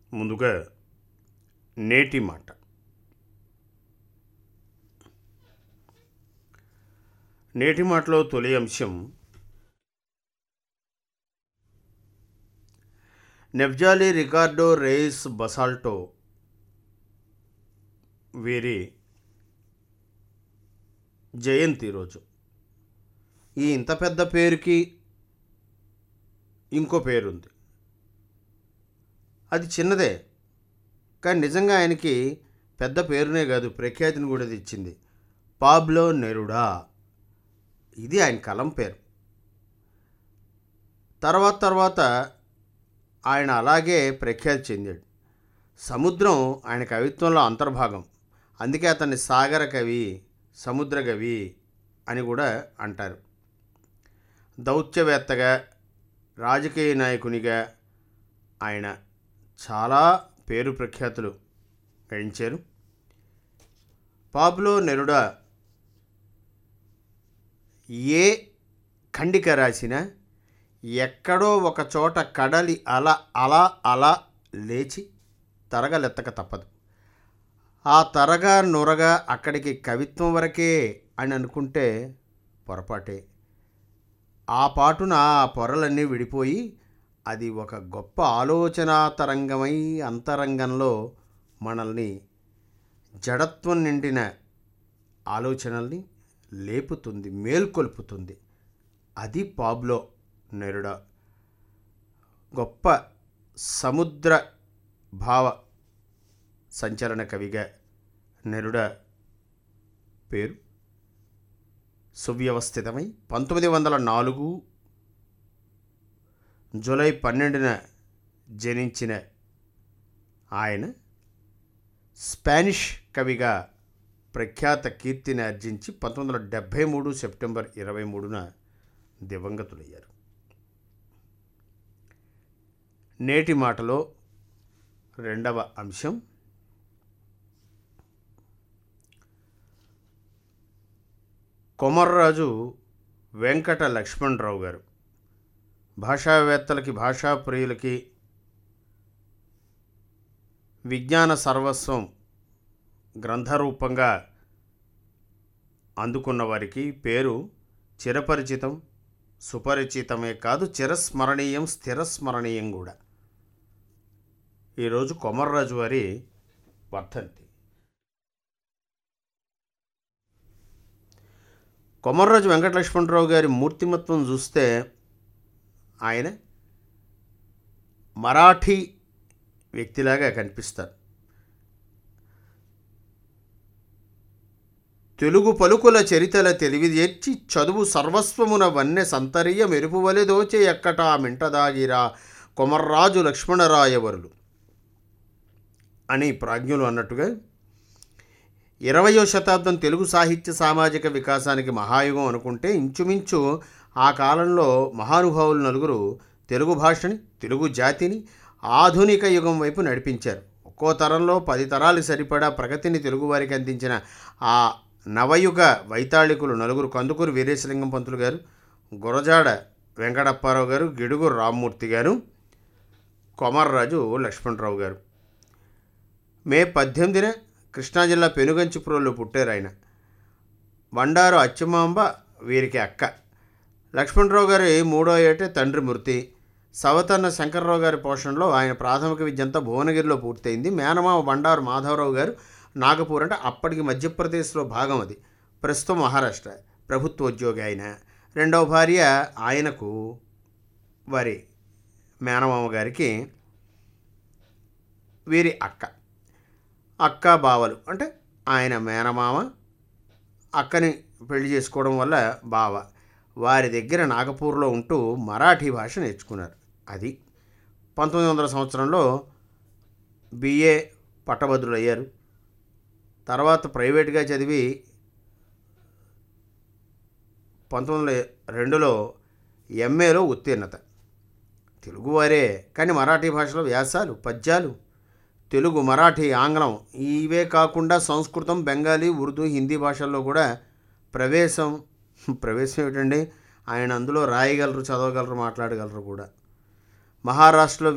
ముందుగా నేటి మాట నేటి మాటలో తొలి అంశం నెఫ్జాలి రికార్డో రేస్ బసాల్టో వీరి జయంతి రోజు ఈ ఇంత పెద్ద పేరుకి ఇంకో పేరుంది అది చిన్నదే కానీ నిజంగా ఆయనకి పెద్ద పేరునే కాదు ప్రఖ్యాతిని కూడా తెచ్చింది పాబ్లో నెరుడా ఇది ఆయన కలం పేరు తర్వాత తర్వాత ఆయన అలాగే ప్రఖ్యాతి చెందాడు సముద్రం ఆయన కవిత్వంలో అంతర్భాగం అందుకే అతన్ని సాగర కవి సముద్ర కవి అని కూడా అంటారు దౌత్యవేత్తగా రాజకీయ నాయకునిగా ఆయన చాలా పేరు ప్రఖ్యాతులు గడించారు పాబ్లో నెరుడా ఏ ఖండిక రాసినా ఎక్కడో ఒక చోట కడలి అల అలా అలా లేచి తరగలెత్తక తప్పదు ఆ తరగా నొరగా అక్కడికి కవిత్వం వరకే అని అనుకుంటే పొరపాటే ఆ పాటున ఆ పొరలన్నీ విడిపోయి అది ఒక గొప్ప ఆలోచనా తరంగమై అంతరంగంలో మనల్ని జడత్వం నిండిన ఆలోచనల్ని లేపుతుంది మేల్కొల్పుతుంది అది పాబ్లో నెరుడా గొప్ప సముద్ర భావ సంచలన కవిగా నెరుడా పేరు సువ్యవస్థితమై పంతొమ్మిది వందల నాలుగు జూలై పన్నెండున జనించిన ఆయన స్పానిష్ కవిగా ప్రఖ్యాత కీర్తిని ఆర్జించి పంతొమ్మిది వందల డెబ్భై మూడు సెప్టెంబర్ ఇరవై మూడున దివంగతులయ్యారు నేటి మాటలో రెండవ అంశం కొమర్రాజు వెంకట లక్ష్మణరావు గారు భాషావేత్తలకి భాషా ప్రియులకి విజ్ఞాన సర్వస్వం గ్రంథరూపంగా అందుకున్న వారికి పేరు చిరపరిచితం సుపరిచితమే కాదు చిరస్మరణీయం స్థిరస్మరణీయం కూడా ఈరోజు కొమర్రాజు వారి వర్ధంతి కొమర్రాజు వెంకటలక్ష్మణరావు గారి మూర్తిమత్వం చూస్తే ఆయన మరాఠీ వ్యక్తిలాగా కనిపిస్తారు తెలుగు పలుకుల చరితల తెలివిదేర్చి చదువు సర్వస్వమున వన్నె సంతరియ మెరుపువలె దోచే ఎక్కట మింటదాగిరా కొమర్రాజు లక్ష్మణరాయవరులు అని ప్రాజ్ఞులు అన్నట్టుగా ఇరవయో శతాబ్దం తెలుగు సాహిత్య సామాజిక వికాసానికి మహాయుగం అనుకుంటే ఇంచుమించు ఆ కాలంలో మహానుభావులు నలుగురు తెలుగు భాషని తెలుగు జాతిని ఆధునిక యుగం వైపు నడిపించారు ఒక్కో తరంలో పది తరాలు సరిపడా ప్రగతిని తెలుగువారికి అందించిన ఆ నవయుగ వైతాళికులు నలుగురు కందుకూరు వీరేశలింగం పంతులు గారు గురజాడ వెంకటప్పారావు గారు గిడుగు రామ్మూర్తి గారు కొమర్రాజు లక్ష్మణరావు గారు మే పద్దెనిమిదిన కృష్ణా జిల్లా పెనుగంచిపురంలో పుట్టారు ఆయన బండారు అచ్చమాంబ వీరికి అక్క లక్ష్మణరావు గారి మూడో ఏటే తండ్రి మృతి సవతన్న శంకర్రావు గారి పోషణలో ఆయన ప్రాథమిక విద్య అంతా భువనగిరిలో పూర్తయింది మేనమామ బండారు మాధవరావు గారు నాగపూర్ అంటే అప్పటికి మధ్యప్రదేశ్లో భాగం అది ప్రస్తుతం మహారాష్ట్ర ప్రభుత్వ ఉద్యోగి ఆయన రెండవ భార్య ఆయనకు వారి మేనమామ గారికి వీరి అక్క అక్క బావలు అంటే ఆయన మేనమామ అక్కని పెళ్లి చేసుకోవడం వల్ల బావ వారి దగ్గర నాగపూర్లో ఉంటూ మరాఠీ భాష నేర్చుకున్నారు అది పంతొమ్మిది వందల సంవత్సరంలో బిఏ పట్టభద్రులు అయ్యారు తర్వాత ప్రైవేట్గా చదివి పంతొమ్మిది వందల రెండులో ఎంఏలో ఉత్తీర్ణత తెలుగువారే కానీ మరాఠీ భాషలో వ్యాసాలు పద్యాలు తెలుగు మరాఠీ ఆంగ్లం ఇవే కాకుండా సంస్కృతం బెంగాలీ ఉర్దూ హిందీ భాషల్లో కూడా ప్రవేశం ప్రవేశం ఏమిటండి ఆయన అందులో రాయగలరు చదవగలరు మాట్లాడగలరు కూడా మహారాష్ట్రలో